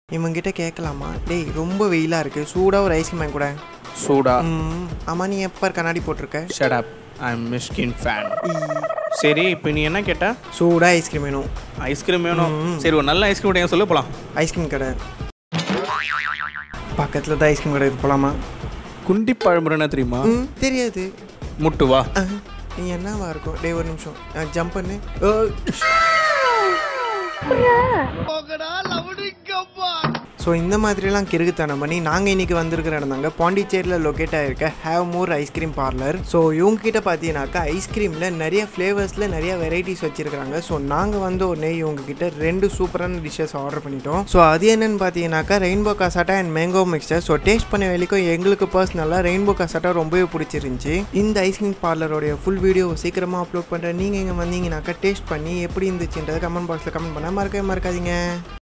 இவங்கிட்ட கேட்கலாமா டேய் ரொம்ப வெயிலாக இருக்குது சூடாக ஒரு ஐஸ்கிரீம் வாங்கி கூட சூடா ம் ஆமாம் நீ எப்போ கண்ணாடி போட்டிருக்க shut up I am Mysskin fan சரி இப்போ நீ என்ன கேட்ட சூடாக ஐஸ்கிரீம் வேணும் ஐஸ்கிரீம் வேணும் சரி ஒரு நல்ல ஐஸ்கிரீம் எங்க சொல்ல போலாம் ஐஸ்கிரீம் கடை பக்கத்தில் தான் ஐஸ்கிரீம் கடை இருக்கு போகலாமா குண்டி பழம்புற என்ன தெரியுமா ம் தெரியாது முட்டு வா அஹ், நீ என்னவா இருக்கும் டேய் ஒரு நிமிஷம் ஜம்ப் பண்ணு ஸோ இந்த மாதிரிலாம் கிறுக்குத்தனம் பண்ணி நாங்கள் இன்றைக்கி வந்திருக்கிற இடம் தாங்க பாண்டிச்சேரியில் லொக்கேட் ஆகிருக்க have more ice cream parlour so இவங்ககிட்ட பார்த்தீங்கன்னாக்கா ஐஸ்கிரீமில் நிறைய ஃப்ளேவர்ஸில் நிறைய வெரைட்டிஸ் வச்சுருக்காங்க ஸோ நாங்கள் வந்து உடனே இவங்ககிட்ட ரெண்டு சூப்பரான டிஷ்ஷஸ் ஆர்டர் பண்ணிட்டோம் ஸோ அது என்னென்னு பார்த்தீங்கன்னாக்கா rainbow cassata and mango mixture so taste பண்ண வரைக்கும் எங்களுக்கு பர்சனலாக ரெயின்போ கசாட்டா ரொம்பவே பிடிச்சிருந்துச்சி இந்த ஐஸ்கிரீம் பார்லரோடைய ஃபுல் வீடியோ சீக்கிரமாக அப்லோட் பண்ணுறேன் நீங்கள் இங்கே வந்தீங்கன்னாக்கா டேஸ்ட் பண்ணி எப்படி இருந்துச்சுன்றதை கமெண்ட் பாக்ஸில் கமெண்ட் பண்ணால் மறக்கவே மறக்காதீங்க